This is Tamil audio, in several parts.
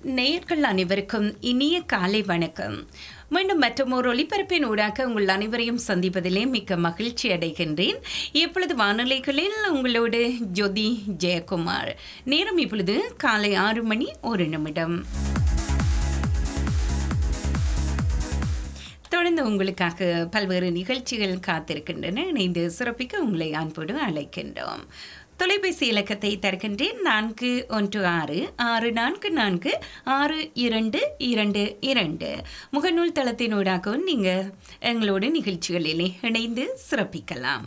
நேயர்கள் அனைவருக்கும் இனிய காலை வணக்கம் மீண்டும் மற்றொரு ஒளிபரப்பின் ஊடாக உங்கள் அனைவரையும் சந்திப்பதிலே மிக்க மகிழ்ச்சி அடைகின்றேன் இப்பொழுது வானொலிகளில் உங்களோடு ஜோதி ஜெயக்குமார் நேரம் இப்பொழுது காலை ஆறு மணி ஒரு நிமிடம் தொடர்ந்து உங்களுக்காக பல்வேறு நிகழ்ச்சிகள் காத்திருக்கின்றன இணைந்து சிறப்பிக்க உங்களை அன்போடு அழைக்கின்றோம் தொலைபேசி இலக்கத்தை தருகின்றேன் நான்கு ஒன்று ஆறு ஆறு நான்கு நான்கு ஆறு இரண்டு இரண்டு இரண்டு முகநூல் தளத்தினூடாகவும் நீங்கள் எங்களோட நிகழ்ச்சிகளிலே இணைந்து சிறப்பிக்கலாம்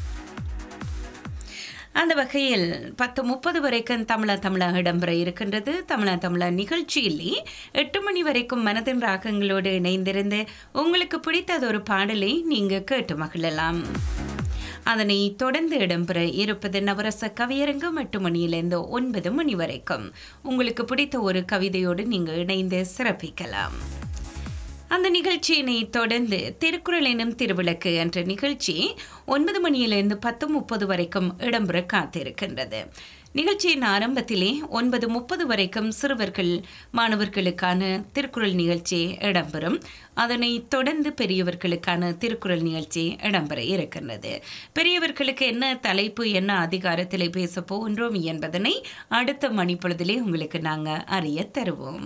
அந்த வகையில் பத்து முப்பது வரைக்கும் தமிழா தமிழா இடம்பெற இருக்கின்றது தமிழா தமிழா நிகழ்ச்சியிலே எட்டு மணி வரைக்கும் மனதின் ராகங்களோடு இணைந்திருந்து உங்களுக்கு பிடித்தது ஒரு பாடலை நீங்கள் கேட்டு மகிழலாம் அதனை தொடர்ந்து இடம்பெற இருப்பது நவரச கவியரங்கம் எட்டு மணியிலிருந்து ஒன்பது மணி வரைக்கும் உங்களுக்கு பிடித்த ஒரு கவிதையோடு நீங்கள் இணைந்து சிறப்பிக்கலாம் அந்த நிகழ்ச்சியினை தொடர்ந்து திருக்குறள் எனும் திருவிளக்கு என்ற நிகழ்ச்சி ஒன்பது மணியிலிருந்து பத்து முப்பது வரைக்கும் இடம்பெற காத்திருக்கின்றது நிகழ்ச்சியின் ஆரம்பத்திலே ஒன்பது முப்பது வரைக்கும் சிறுவர்கள் மாணவர்களுக்கான திருக்குறள் நிகழ்ச்சி இடம்பெறும் அதனை தொடர்ந்து பெரியவர்களுக்கான திருக்குறள் நிகழ்ச்சி இடம்பெற இருக்கின்றது பெரியவர்களுக்கு என்ன தலைப்பு என்ன அதிகாரத்திலே பேச போகின்றோம் என்பதனை அடுத்த மணிப்பொழுதிலே உங்களுக்கு நாங்கள் அறிய தருவோம்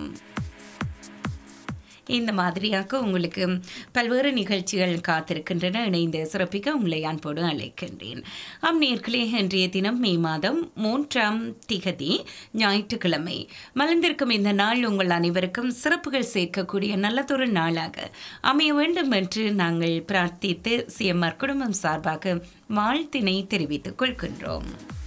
இந்த மாதிரியாக உங்களுக்கு பல்வேறு நிகழ்ச்சிகள் காத்திருக்கின்றன இணைந்து சிறப்பிக்க உங்களை அன்போடு அழைக்கின்றேன் அம் நேர்களே இன்றைய தினம் மே மாதம் மூன்றாம் திகதி ஞாயிற்றுக்கிழமை மலர்ந்திருக்கும் இந்த நாள் உங்கள் அனைவருக்கும் சிறப்புகள் சேர்க்கக்கூடிய நல்லதொரு நாளாக அமைய வேண்டும் என்று நாங்கள் பிரார்த்தித்து சிஎம்ஆர் குடும்பம் சார்பாக வாழ்த்தினை தெரிவித்துக் கொள்கின்றோம்